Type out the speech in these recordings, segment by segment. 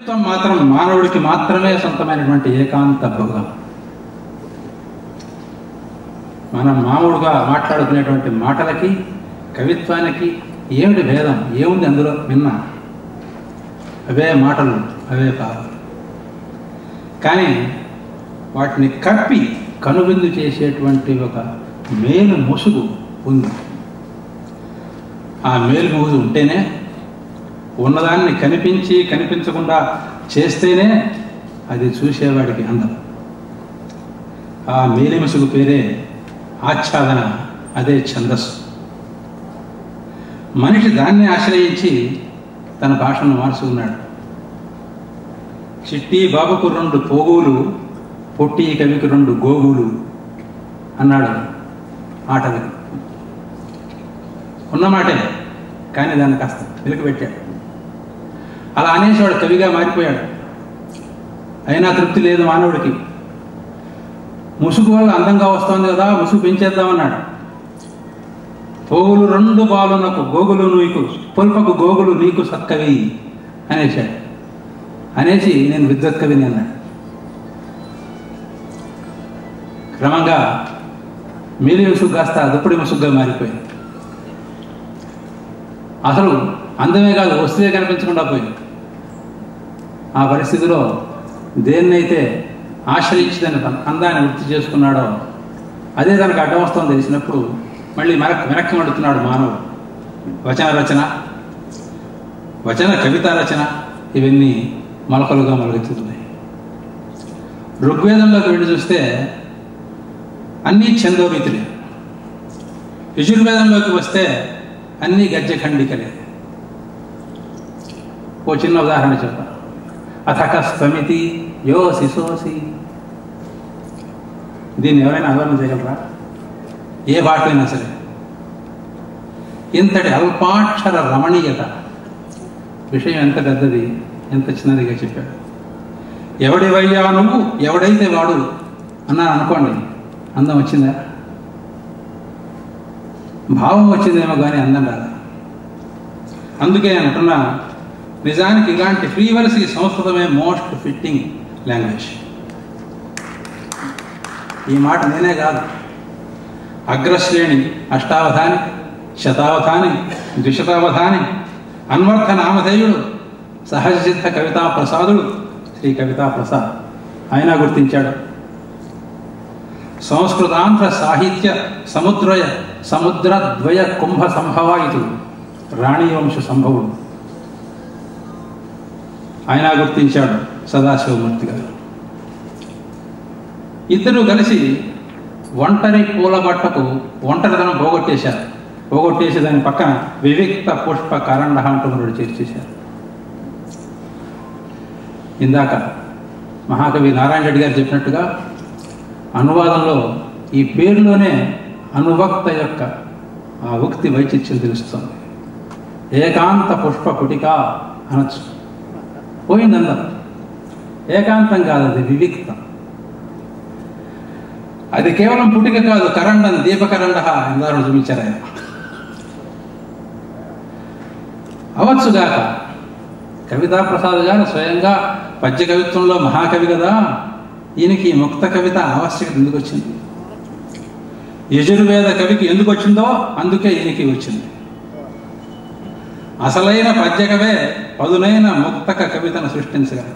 కవిత్వం మాత్రం మానవుడికి మాత్రమే సొంతమైనటువంటి ఏకాంత భోగం మనం మామూలుగా మాట్లాడుకునేటువంటి మాటలకి కవిత్వానికి ఏమిటి భేదం ఏముంది అందులో విన్న అవే మాటలు అవే భావాలు కానీ వాటిని కప్పి కనువిందు చేసేటువంటి ఒక మేలు ముసుగు ఉంది ఆ మేలు ముసుగు ఉంటేనే ఉన్నదాన్ని కనిపించి కనిపించకుండా చేస్తేనే అది చూసేవాడికి అందం ఆ మేలి ముసుగు పేరే ఆచ్ఛాదన అదే ఛందస్సు మనిషి దాన్ని ఆశ్రయించి తన భాషను మార్చుకున్నాడు చిట్టి బాబుకు రెండు పోగులు పొట్టి కవికి రెండు గోగులు అన్నాడు ఆటవి ఉన్నమాటే కానీ దాన్ని కాస్త వెలుగు పెట్టాడు అలా అనేసేవాడు కవిగా మారిపోయాడు అయినా తృప్తి లేదు మానవుడికి ముసుగు వల్ల అందంగా వస్తోంది కదా ముసుగు పెంచేద్దామన్నాడు పోగులు రెండు బాలునకు గోగులు నీకు పొల్పకు గోగులు నీకు సత్కవి అనేసాడు అనేసి నేను విద్వత్ కవిని అన్నాడు క్రమంగా మేలి ముసుగు కాస్త దుప్పటి ముసుగుగా మారిపోయింది అసలు అందమే కాదు వస్తువే కనిపించకుండా పోయింది ఆ పరిస్థితిలో దేన్నైతే ఆశ్రయించి తన అందాన్ని వృత్తి చేసుకున్నాడో అదే తనకు అడ్డం వస్తుందని తెలిసినప్పుడు మళ్ళీ వెనక్కి వెనక్కి మడుతున్నాడు మానవుడు వచన రచన వచన కవితా రచన ఇవన్నీ మొలకలుగా మొలగెత్తుతున్నాయి ఋగ్వేదంలోకి వెళ్ళి చూస్తే అన్నీ ఛందోరీతులే యజుర్వేదంలోకి వస్తే అన్నీ గజ్జ ఖండికలే ఓ చిన్న ఉదాహరణ చెప్తా అథక స్వమితి యో శిశోసి దీన్ని ఎవరైనా ఆందోళన చేయగలరా ఏ భాషలైనా సరే ఇంతటి అల్పాక్షర రమణీయత విషయం ఎంత పెద్దది ఎంత చిన్నదిగా చెప్పాడు ఎవడివయ్యా నువ్వు ఎవడైతే వాడు అన్నాను అనుకోండి అందం వచ్చిందా భావం వచ్చిందేమో కానీ అందం రాదు అందుకే నేను అంటున్నా నిజానికి ఇలాంటి ఫ్రీ వర్స్కి సంస్కృతమే మోస్ట్ ఫిట్టింగ్ లాంగ్వేజ్ ఈ మాట నేనే కాదు అగ్రశ్రేణి అష్టావధాని శతావధాని ద్విశతావధాని అన్వర్థ నామధేయుడు సహజ సిద్ధ కవితా ప్రసాదుడు శ్రీ కవితా ప్రసాద్ ఆయన గుర్తించాడు సంస్కృతాంధ్ర సాహిత్య సముద్రయ సముద్రద్వయ కుంభ సంభవాయితుడు రాణీవంశ సంభవుడు ఆయన గుర్తించాడు సదాశివమూర్తి గారు ఇద్దరు కలిసి ఒంటరి పూల బట్టకు ఒంటరితనం పోగొట్టేశారు పోగొట్టేసి దాని పక్కన వివిక్త పుష్ప కరండ అంటున్నాడు చేర్చేశారు ఇందాక మహాకవి నారాయణ రెడ్డి గారు చెప్పినట్టుగా అనువాదంలో ఈ పేరులోనే అనువక్త యొక్క ఆ ఉక్తి వైచిత్యం తెలుస్తుంది ఏకాంత పుష్ప పుటిక అనొచ్చు పోయిందందం ఏకాంతం కాదు అది వివిక్తం అది కేవలం పుటిక కాదు కరండం దీపకరండ ఇందారు చూపించారు ఆయన అవచ్చుగాక కవితా ప్రసాద్ గారు స్వయంగా పద్య కవిత్వంలో మహాకవి కదా ఈయనకి ఈ ముక్త కవిత ఆవశ్యకత ఎందుకు వచ్చింది యజుర్వేద కవికి ఎందుకు వచ్చిందో అందుకే ఈయనకి వచ్చింది అసలైన పద్యకవే పదునైన ముక్తక కవితను సృష్టించగలరు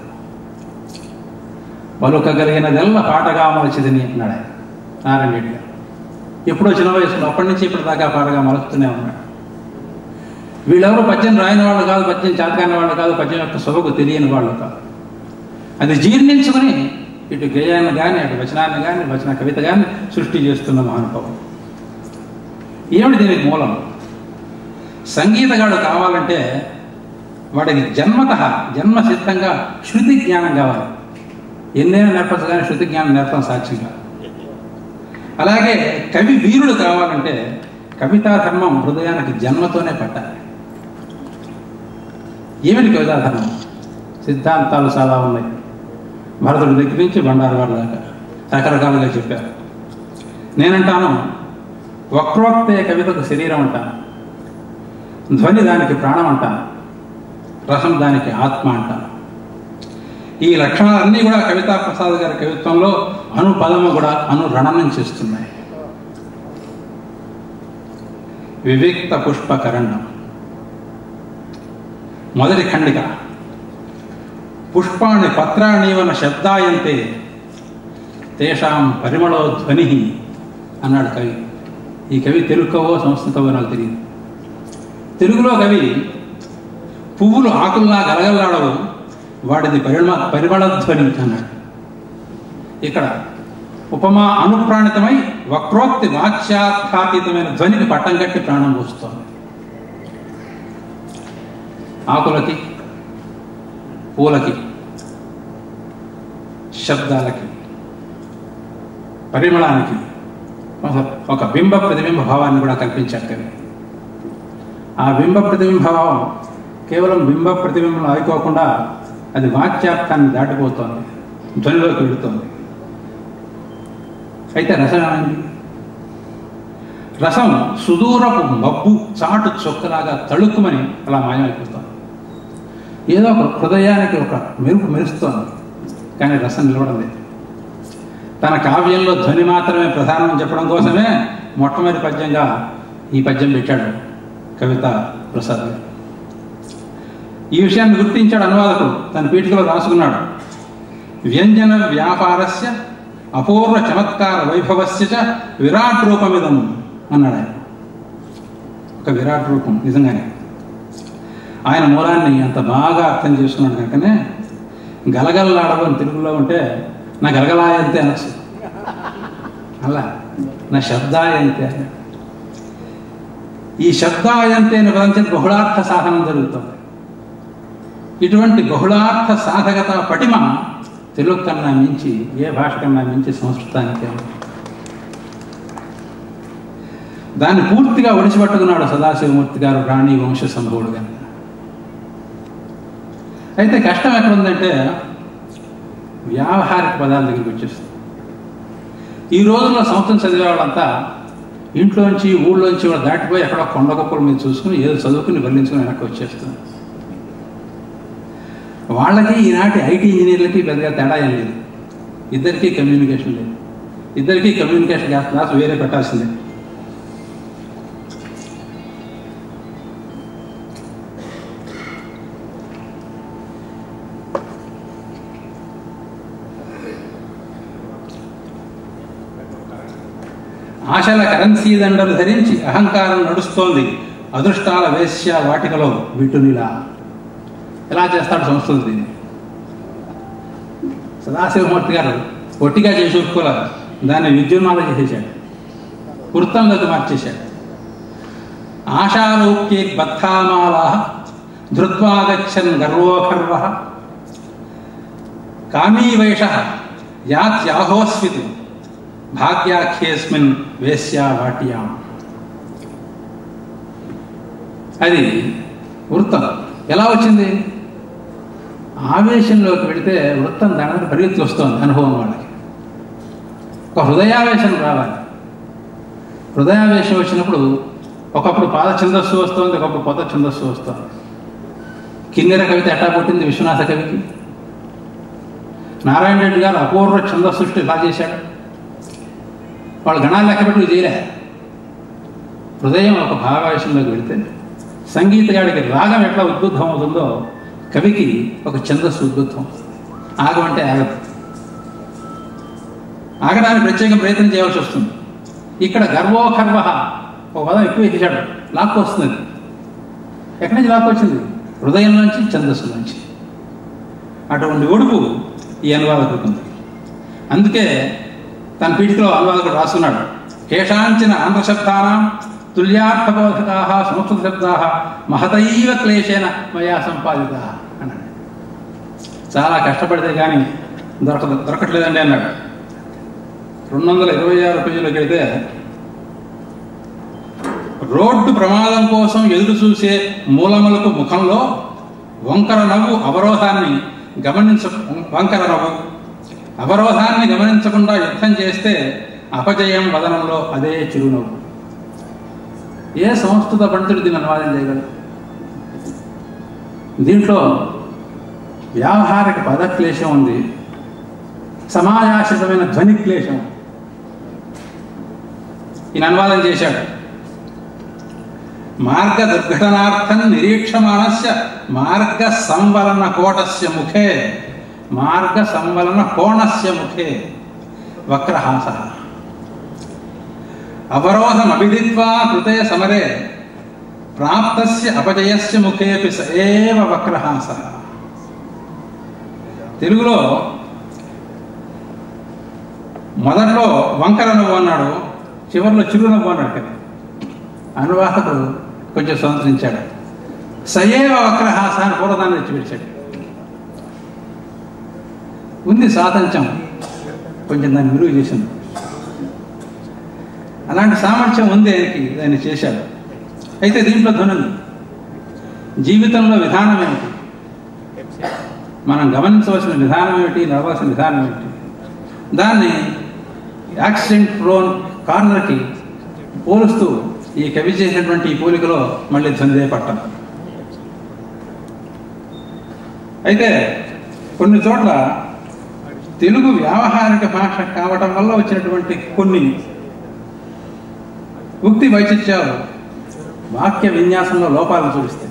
పలుకగలిగినదెల్ల పాటగా మలచిదని అంటున్నాడు ఆయన నారాయణ రెడ్డి గారు ఎప్పుడో చిన్న వయసులో అప్పటి నుంచి ఇప్పటి దాకా పాటగా మలుస్తూనే ఉన్నాడు వీళ్ళెవరు పద్యం రాయని వాళ్ళు కాదు పద్యం చేతకాని వాళ్ళు కాదు పద్యం యొక్క సొబగు తెలియని వాళ్ళు కాదు అది జీర్ణించుకుని ఇటు గేయాన్ని కానీ అటు వచనాన్ని కానీ వచన కవిత కానీ సృష్టి చేస్తున్న మహానుభావం ఏమిటి దీనికి మూలం సంగీతగాడు కావాలంటే వాడికి జన్మత జన్మసిద్ధంగా శృతి జ్ఞానం కావాలి ఎన్నైనా నేర్పచ్చు కానీ శృతి జ్ఞానం నేర్పడం సాధ్యం కాదు అలాగే కవి వీరుడు కావాలంటే కవితా ధర్మం హృదయానికి జన్మతోనే పట్టాలి ఏమిటి కవితా ధర్మం సిద్ధాంతాలు చాలా ఉన్నాయి భరతుడి దగ్గర నుంచి బండారు వారి దాకా రకరకాలుగా చెప్పారు నేనంటాను వక్రోక్తే కవితకు శరీరం అంటాను ధ్వని దానికి ప్రాణం అంటాను రసం దానికి ఆత్మ అంటాను ఈ లక్షణాలన్నీ కూడా కవితా ప్రసాద్ గారి కవిత్వంలో అను పదము కూడా అనురణనం చేస్తున్నాయి వివిక్త పుష్పకరణం మొదటి ఖండిక పుష్పాణి పత్రాణీవన శబ్దాయంతే తేషాం పరిమళో ధ్వని అన్నాడు కవి ఈ కవి తెలుగు కవో సంస్కృత కవో నాకు తెలియదు తెలుగులో కవి పువ్వులు ఆకుల్లా గలగల్లాడవు వాడిది పరిమ పరిమళ ధ్వని అన్నాడు ఇక్కడ ఉపమా అనుప్రాణితమై వక్రోక్తి వాచ్యాఖ్యాతీతమైన ధ్వనికి పట్టం కట్టి ప్రాణం పోస్తోంది ఆకులకి పూలకి శబ్దాలకి పరిమళానికి ఒక- ఒక బింబ ప్రతిబింబ భావాన్ని కూడా కల్పించారు కవి ఆ బింబ ప్రతిబింబ భావం కేవలం బింబ ప్రతిబింబం ఆగిపోకుండా అది వాక్యార్థాన్ని దాటిపోతోంది ధ్వనిలోకి వెళుతోంది అయితే రసం ఏమైంది రసం సుదూరపు మబ్బు చాటు చొక్కలాగా తళుక్కుమని అలా మాయమైపోతుంది ఏదో ఒక హృదయానికి ఒక మెరుపు మెరుస్తోంది కానీ రసం నిలవడం లేదు తన కావ్యంలో ధ్వని మాత్రమే ప్రధానం అని చెప్పడం కోసమే మొట్టమొదటి పద్యంగా ఈ పద్యం పెట్టాడు కవిత ప్రసాద్ గారు ఈ విషయాన్ని గుర్తించాడు అనువాదకుడు తన పీఠికలో రాసుకున్నాడు వ్యంజన వ్యాపారస్య అపూర్వ చమత్కార వైభవస్య చ విరాట్ రూపమిదం అన్నాడు ఆయన ఒక విరాట్ రూపం నిజంగానే ఆయన మూలాన్ని అంత బాగా అర్థం చేసుకున్నాడు కనుకనే గలగలలాడవు అని తెలుగులో ఉంటే నా గలగలాయంతే అనొచ్చు అలా నా శబ్దాయంతే అని. ఈ శబ్దాయంతే అని పదం చేత బహుళార్థ సాధనం జరుగుతుంది ఇటువంటి బహుళార్థ సాధకత పటిమ తెలుగు కన్నా మించి ఏ భాష కన్నా మించి సంస్కృతానికి ఉంది. దాన్ని పూర్తిగా ఒడిచిపట్టుకున్నాడు సదాశివమూర్తి గారు రాణి వంశ సంభవుడు కనుక అయితే కష్టం ఎక్కడుందంటే వ్యావహారిక పదాల దగ్గరికి వచ్చేస్తుంది ఈ రోజుల్లో సంవత్సరం చదివే వాళ్ళంతా ఇంట్లోంచి ఊళ్ళోంచి కూడా దాటిపోయి ఎక్కడో కొండ గొప్పల మీద చూసుకుని ఏదో చదువుకుని బలించుకుని వెనక్కి వచ్చేస్తుంది వాళ్ళకి ఈనాటి ఐటీ ఇంజనీర్లకి పెద్దగా తేడా ఏం లేదు ఇద్దరికీ కమ్యూనికేషన్ లేదు ఇద్దరికీ కమ్యూనికేషన్ క్లాస్ వేరే పెట్టాల్సిందే ఆశల కరెన్సీ దండలు ధరించి అహంకారం నడుస్తోంది అదృష్టాల వేశ్య వాటికలో విటునిలా ఎలా చేస్తాడు సంస్కృతి దీన్ని సదాశివమూర్తి గారు ఒట్టిగా చేసి ఒప్పుకోలేదు దాన్ని విద్యున్మాల చేసేసాడు వృత్తంలోకి మార్చేశాడు ఆశాలోక్యే బద్ధామాల ధృత్వాగచ్చన్ గర్వోఖర్వ కామీవైష యాత్యాహోస్వితి భాగ్యాఖ్యేస్మిన్ వేశ్యా వాట్యాం అది వృత్తం ఎలా వచ్చింది ఆవేశంలోకి వెళితే వృత్తం దాని పరిగెత్తి వస్తుంది అనుభవం వాళ్ళకి ఒక హృదయావేశం రావాలి హృదయావేశం వచ్చినప్పుడు ఒకప్పుడు పాద ఛందస్సు వస్తుంది ఒకప్పుడు కొత్త ఛందస్సు వస్తుంది కిన్నెర కవిత ఎట్టా పుట్టింది విశ్వనాథ కవికి నారాయణ రెడ్డి గారు అపూర్వ ఛందస్సృష్టి ఎలా చేశాడు వాళ్ళు గణాలు లెక్కపెట్టి చేయలే హృదయం ఒక భావావేశంలోకి వెళితే సంగీతగాడికి రాగం ఎట్లా ఉద్బుద్ధం అవుతుందో కవికి ఒక ఛందస్సు ఉద్బుద్ధం ఆగమంటే ఆగదు ఆగడానికి ప్రత్యేక ప్రయత్నం చేయవలసి వస్తుంది ఇక్కడ గర్వోఖర్వ ఒక పదం ఎక్కువ ఎక్కించాడు లాక్కు వస్తుంది ఎక్కడి నుంచి లాక్కు వచ్చింది హృదయం నుంచి ఛందస్సు నుంచి అటువంటి ఒడుపు ఈ అనువాదకుడికి ఉంది అందుకే తన పీఠికలో అనువాదకుడు రాస్తున్నాడు కేషాంచిన ఆంధ్ర శబ్దానాం తుల్యార్థబోధకా సంస్కృత శబ్దా మహతైవ క్లేశేన మయా సంపాదిత అన్నాడు చాలా కష్టపడితే కానీ దొరకదు దొరకట్లేదండి అన్నాడు రెండు వందల ఇరవై ఆరు పేజీలోకి వెళితే రోడ్డు ప్రమాదం కోసం ఎదురు చూసే మూలములకు ముఖంలో వంకర నవ్వు అవరోధాన్ని గమనించ వంకర నవ్వు అవరోధాన్ని గమనించకుండా యుద్ధం చేస్తే అపజయం వదనంలో అదే చిరునవ్వు ఏ సంస్కృత పండితుడు దీన్ని అనువాదం చేయగలరు దీంట్లో వ్యావహారిక పదక్లేశం ఉంది సమాజాశ్రితమైన ధ్వని క్లేశం ఈయన అనువాదం చేశాడు మార్గ దుర్ఘటనార్థం నిరీక్షమాణస్య మార్గ సంవలన కోటస్య ముఖే మార్గ సంవలన కోణస్య ముఖే వక్రహాస అవరోధమభిదిత్వా కృతే సమరే ప్రాప్తస్య అపజయస్య ముఖేపి స ఏవ వక్రహాస తెలుగులో మొదట్లో వంకర నవ్వు అన్నాడు చివరిలో చిరునవ్వు అన్నాడు కదా అనువాదకుడు కొంచెం స్వతంత్రించాడు సయేవ వక్రహాస అని పూర్వదాన్ని తెచ్చిపెట్టాడు ఉంది స్వాతంత్ర్యం కొంచెం దాన్ని విలువ చేసింది అలాంటి సామర్థ్యం ఉంది ఆయనకి ఆయన చేశాడు అయితే దీంట్లో ధ్వనుంది జీవితంలో విధానం ఏమిటి మనం గమనించవలసిన విధానం ఏమిటి నడవలసిన విధానం ఏమిటి దాన్ని యాక్సిడెంట్ ప్రోన్ కార్నర్కి పోలుస్తూ ఈ కవి చేసినటువంటి ఈ పోలికలో మళ్ళీ ధ్వనిదే పట్టం అయితే కొన్ని చోట్ల తెలుగు వ్యావహారిక భాష కావటం వల్ల వచ్చినటువంటి కొన్ని ఉక్తి వైచిత్యాలు వాక్య విన్యాసంలో లోపాలను చూపిస్తాయి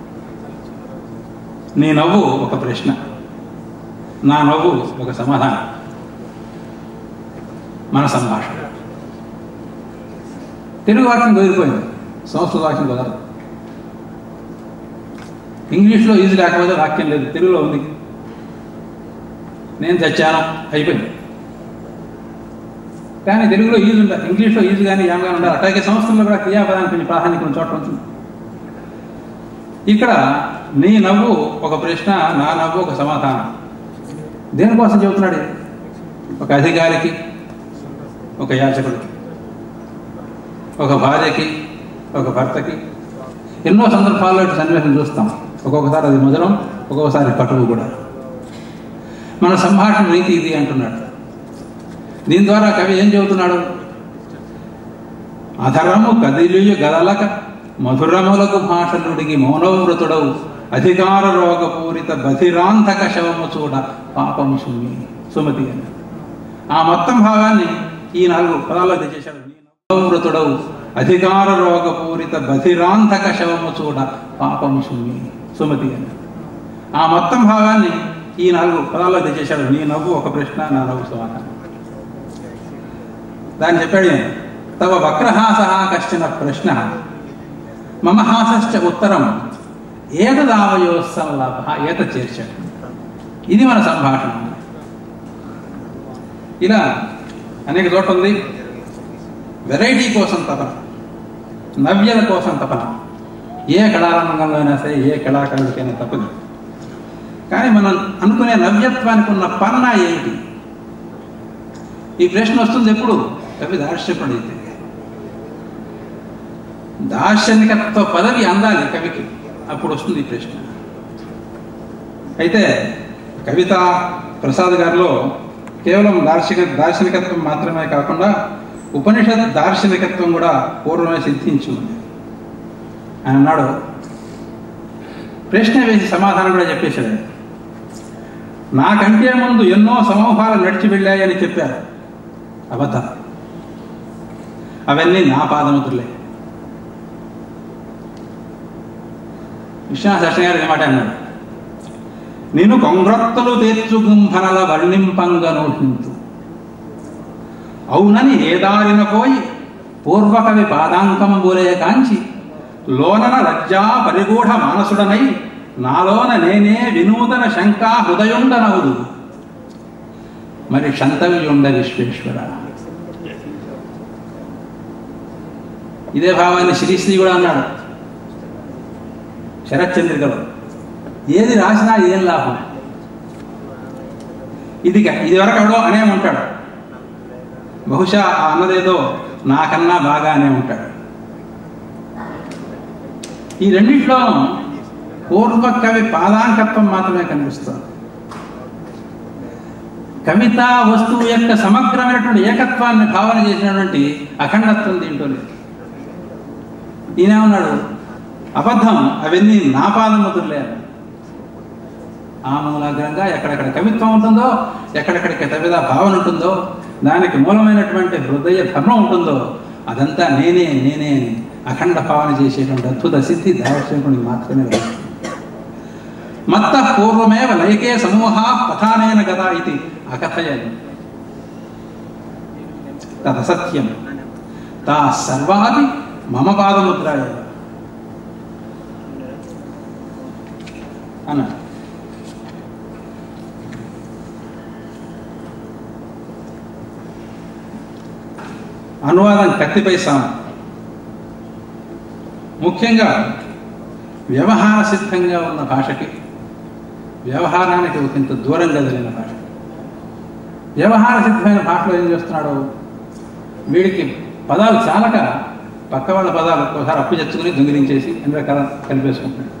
నీ నవ్వు ఒక ప్రశ్న నా నవ్వు ఒక సమాధానం మన సంభాషణ తెలుగు వాక్యం కుదిరిపోయింది సంస్కృత వాక్యం కుదరదు ఇంగ్లీష్లో ఈజీ లేకపోతే వాక్యం లేదు తెలుగులో ఉంది నేను తెచ్చాను అయిపోయింది కానీ తెలుగులో ఈజీ ఉండాలి ఇంగ్లీష్లో ఈజీ కానీ ఏం కానీ ఉండాలి అట్లాగే సంస్కృతంలో కూడా క్రియాపదానికి కొంచెం ప్రాధాన్యత ఉన్న చోట ఉంటుంది ఇక్కడ నీ నవ్వు ఒక ప్రశ్న నా నవ్వు ఒక సమాధానం దేనికోసం చెబుతున్నాడు ఇది? ఒక అధికారికి ఒక యాచకుడికి ఒక భార్యకి ఒక భర్తకి ఎన్నో సందర్భాల్లో ఇటు సన్నివేశం చూస్తాం ఒక్కొక్కసారి అది మధురం ఒక్కొక్కసారి కటువు కూడా మన సంభాషణ రీతి ఇది అంటున్నాడు దీని ద్వారా కవి ఏం చెబుతున్నాడు అధరము కదిలియు గదలక మధురములకు భాషలుడికి మౌనవ్రతుడవు అధికార రోగపూరిత బధిరాంతక శవము చూడ పాపము సుమి సుమతి అని ఆ మొత్తం భావాన్ని ఈ నాలుగు పదాల్లో తెచ్చేశాడు మౌనవ్రతుడవు అధికార రోగపూరిత బధిరాంతక శవము చూడ పాపము సుమి సుమతి అని ఆ మొత్తం భావాన్ని ఈ నాలుగు పదాల్లో తెచ్చేశాడు నీ నవ్వు ఒక ప్రశ్న నా నవ్వు సమాధానం దాన్ని చెప్పాడు ఈయన. తవ వక్రహాస కశ్చన ప్రశ్న మమ హాసశ్చ ఉత్తరం ఏతదావయో సంలాభ ఏత చేర్చాడు ఇది మన సంభాషణ ఇలా అనేక చోట్ల ఉంది వెరైటీ కోసం తపన నవ్యల కోసం తపన ఏ కళారంగంలో అయినా సరే ఏ కళాకారుడికైనా తప్పదు కానీ మనం అనుకునే నవ్యత్వానికి ఉన్న పన్న ఏమిటి ఈ ప్రశ్న వస్తుంది ఎప్పుడు కవి దార్శకుడు అయితే దార్శనికత్వ పదవి అందాలి కవికి అప్పుడు వస్తుంది ఈ ప్రశ్న అయితే కవిత ప్రసాద్ గారిలో కేవలం దార్శనిక దార్శనికత్వం మాత్రమే కాకుండా ఉపనిషత్ దార్శనికత్వం కూడా పూర్వమే సిద్ధించి ఉంది ఆయన అన్నాడు ప్రశ్న వేసి సమాధానం కూడా చెప్పేశాడు ఆయన. నాకంటే ముందు ఎన్నో సమూహాలు నడిచి వెళ్ళాయని చెప్పారు అబద్ధం అవన్నీ నా పాదముద్రులే విశ్వనాథ గారు ఏమాట అన్నాడు నేను కొంగ్రత్తలు తీర్చు గుంభనల వర్ణింపంగనోహింతు అవునని ఏదారిన పోయి పూర్వకవి పాదాంకంబులే కాంచి లోనన లజ్జా పరిగూఢ మానసుడనై నాలోన నేనే వినూతన శంకా హృదయుండనవుదు మరి క్షంతవ్యుండ విశ్వేశ్వర ఇదే భావాన్ని శ్రీశ్రీ కూడా అన్నాడు శరత్చంద్రికలో ఏది రాసినా ఏం లాభం ఇది ఇది వరకు ఎవడో అనే ఉంటాడు బహుశా ఆ అన్నదేదో నాకన్నా బాగా అనే ఉంటాడు ఈ రెండిట్లో పూర్వ కవి పాదాంకత్వం మాత్రమే కనిపిస్తుంది కవిత వస్తువు యొక్క సమగ్రమైనటువంటి ఏకత్వాన్ని భావన చేసినటువంటి అఖండత్వం దీంట్లో లేదు ఈయన ఉన్నాడు అబద్ధం అవన్నీ నా పాదముద్రులే అన్నాడు. ఆమూలాగ్రంగా ఎక్కడెక్కడ కవిత్వం ఉంటుందో ఎక్కడెక్కడ కవిత భావన ఉంటుందో దానికి మూలమైనటువంటి హృదయ ధర్మం ఉంటుందో అదంతా నేనే నేనే అని అఖండ భావన చేసేటువంటి అద్భుత సిద్ధి దావశ్యకునికి మాత్రమే లభిస్తుంది మత్త పూర్వమేవ నైకే సమూహ పథానేన గదా ఇది అకథయని తదసత్యం తా సర్వాపి మమ పాదముద్రాయ అన్నాడు అనువాదం కత్తిపై సాము ముఖ్యంగా వ్యవహార సిద్ధంగా ఉన్న భాషకి వ్యవహారానికి ఒకంత దూరం కదిలిన భాష వ్యవహార సిద్ధమైన భాషలో ఏం చేస్తున్నాడు వీడికి పదాలు చాలక పక్క వాళ్ళ పదాలు ఒకసారి అప్పు తెచ్చుకుని దొంగిలించేసి ఎన్ని రకాల కలిపేసుకుంటున్నాడు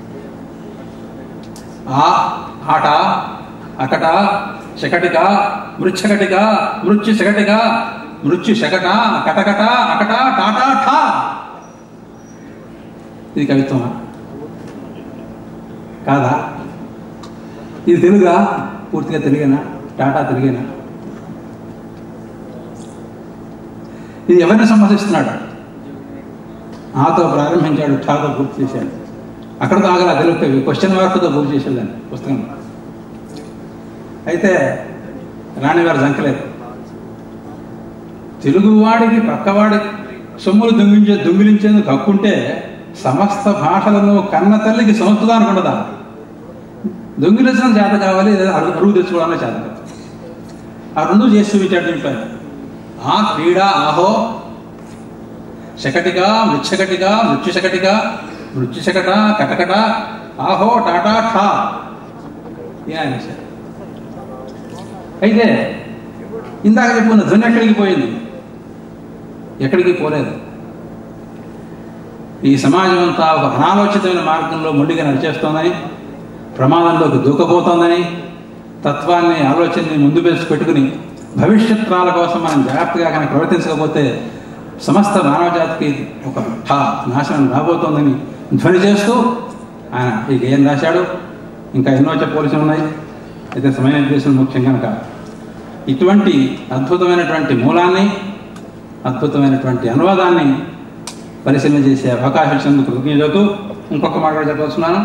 ఆ ఆట అకట శకటిక మృచ్ఛకటిక మృత్యు శకటిక మృత్యు శకట కటకట అకట టాటా ఠా ఇది కవిత్వమా కాదా ఇది తెలుగా పూర్తిగా తెలుగేనా టాటా తెలుగేనా ఇది ఎవరిని సంబంధిస్తున్నాడు ఆతో ప్రారంభించాడు ఠాతో పూర్తి చేశాడు అక్కడితో ఆగల తెలుగు క్వశ్చన్ మార్కుతో పూర్తి చేసేదాన్ని పుస్తకం అయితే రాణివారు జంకలేదు తెలుగువాడికి పక్కవాడి సొమ్ములు దొంగిలించే దొంగిలించేందుకు హక్కుంటే సమస్త భాషలను కన్న తల్లికి సంస్కృతానికి ఉండదా దొంగిలించడం చేత కావాలి లేదా అరుగు అరుగు తెచ్చుకోవడానికి చేత కావాలి ఆ రెండు చేసి చూపించాడు దీంట్లో ఆయన. ఆ క్రీడ ఆహో శకటిగా మృచ్ఛకటిగా మృత్యుశకటిగా మృత్యుశకట కటకట ఆహో టాటా ఠా ఈయన అనేశారు. అయితే ఇందాక చెప్పుకున్న ధ్వని ఎక్కడికి పోయింది ఎక్కడికి పోలేదు ఈ సమాజం అంతా ఒక అనాలోచితమైన మార్గంలో మొండిగా నడిచేస్తోందని ప్రమాదంలోకి దూకపోతోందని తత్వాన్ని ఆలోచనని ముందు వేసి పెట్టుకుని భవిష్యత్రాల కోసం మనం జాగ్రత్తగా కనుక ప్రవర్తించకపోతే సమస్త మానవ జాతికి ఒక ఠా నాశనం రాబోతోందని ధ్వని చేస్తూ ఆయన ఇక ఏం రాశాడు ఇంకా ఎన్నో చెప్పవలసి ఉన్నాయి అయితే సమయం చేసిన ముఖ్యం కనుక ఇటువంటి అద్భుతమైనటువంటి మూలాన్ని అద్భుతమైనటువంటి అనువాదాన్ని పరిశీలన చేసే అవకాశం ఇచ్చినందుకు కృతజ్ఞతలు ఇంకొక మాట కూడా చెప్పవచ్చున్నాను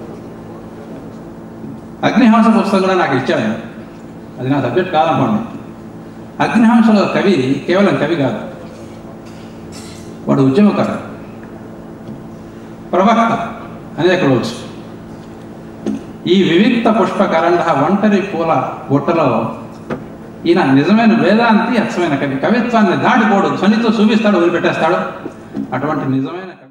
అగ్నిహాంస పుస్తకం కూడా నాకు ఇచ్చాడు ఆయన. అది నా సబ్జెక్ట్ కాదనుకోండి అగ్నిహాంసలో కవి కేవలం కవి కాదు వాడు ఉద్యమకారు ప్రవక్త అనేక రోజు ఈ వివిక్త పుష్ప కరండ ఒంటరి పూల బుట్టలో ఈయన నిజమైన వేదాంతి అచ్చమైన కవి కవిత్వాన్ని దాటిపోడు ధ్వనితో చూపిస్తాడు వదిలిపెట్టేస్తాడు అటువంటి నిజమైన కవి